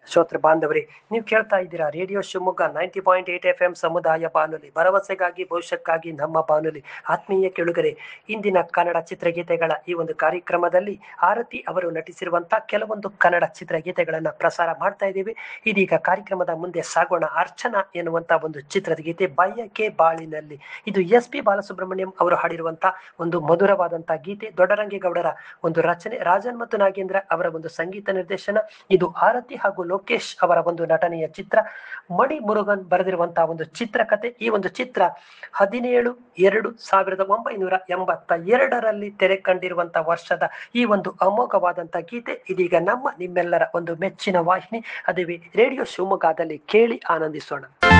ಶ್ರೋತೃ ಬಾಂಧವರೇ ನೀವು ಕೇಳ್ತಾ ಇದ್ದೀರಾ radio Shivamogga ninety point eight F M ಸಮುದಾಯ ಬಾನುಲಿ ಭರವಸೆಗಾಗಿ ಭವಿಷ್ಯಕ್ಕಾಗಿ ನಮ್ಮ ಬಾನುಲಿ ಆತ್ಮೀಯ ಕೆಳುಗರೆ ಇಂದಿನ ಕನ್ನಡ ಚಿತ್ರಗೀತೆಗಳ ಈ ಒಂದು ಕಾರ್ಯಕ್ರಮದಲ್ಲಿ ಆರತಿ ಅವರು ನಟಿಸಿರುವಂತಹ ಕೆಲವೊಂದು ಕನ್ನಡ ಚಿತ್ರಗೀತೆಗಳನ್ನ ಪ್ರಸಾರ ಮಾಡ್ತಾ ಇದ್ದೀವಿ ಇದೀಗ ಕಾರ್ಯಕ್ರಮದ ಮುಂದೆ ಸಾಗೋಣ ಅರ್ಚನಾ ಎನ್ನುವಂತ ಒಂದು ಚಿತ್ರದ ಗೀತೆ ಬಯಕೆ ಬಾಳಿನಲ್ಲಿ ಇದು ಎಸ್ ಪಿ ಬಾಲಸುಬ್ರಹ್ಮಣ್ಯಂ ಅವರು ಹಾಡಿರುವಂತಹ ಒಂದು ಮಧುರವಾದಂತಹ ಗೀತೆ ದೊಡ್ಡರಂಗೇಗೌಡರ ಒಂದು ರಚನೆ ರಾಜನ್ ಮತ್ತು ನಾಗೇಂದ್ರ ಅವರ ಒಂದು ಸಂಗೀತ ನಿರ್ದೇಶನ ಇದು ಆರತಿ ಹಾಗೂ ಲೋಕೇಶ್ ಅವರ ಒಂದು ನಟನೆಯ ಚಿತ್ರ ಮಣಿ ಮುರುಗನ್ ಬರೆದಿರುವಂತಹ ಒಂದು ಚಿತ್ರಕಥೆ ಈ ಒಂದು ಚಿತ್ರ ಹದಿನೇಳು ಎರಡು ಸಾವಿರದ ಒಂಬೈನೂರ ಎಂಬತ್ತ ಎರಡರಲ್ಲಿ ತೆರೆ ಕಂಡಿರುವಂತಹ ವರ್ಷದ ಈ ಒಂದು ಅಮೋಘವಾದಂತಹ ಗೀತೆ ಇದೀಗ ನಮ್ಮ ನಿಮ್ಮೆಲ್ಲರ ಒಂದು ಮೆಚ್ಚಿನ ವಾಹಿನಿ ಅದುವೇ ರೇಡಿಯೋ ಶಿವಮೊಗ್ಗದಲ್ಲಿ ಕೇಳಿ ಆನಂದಿಸೋಣ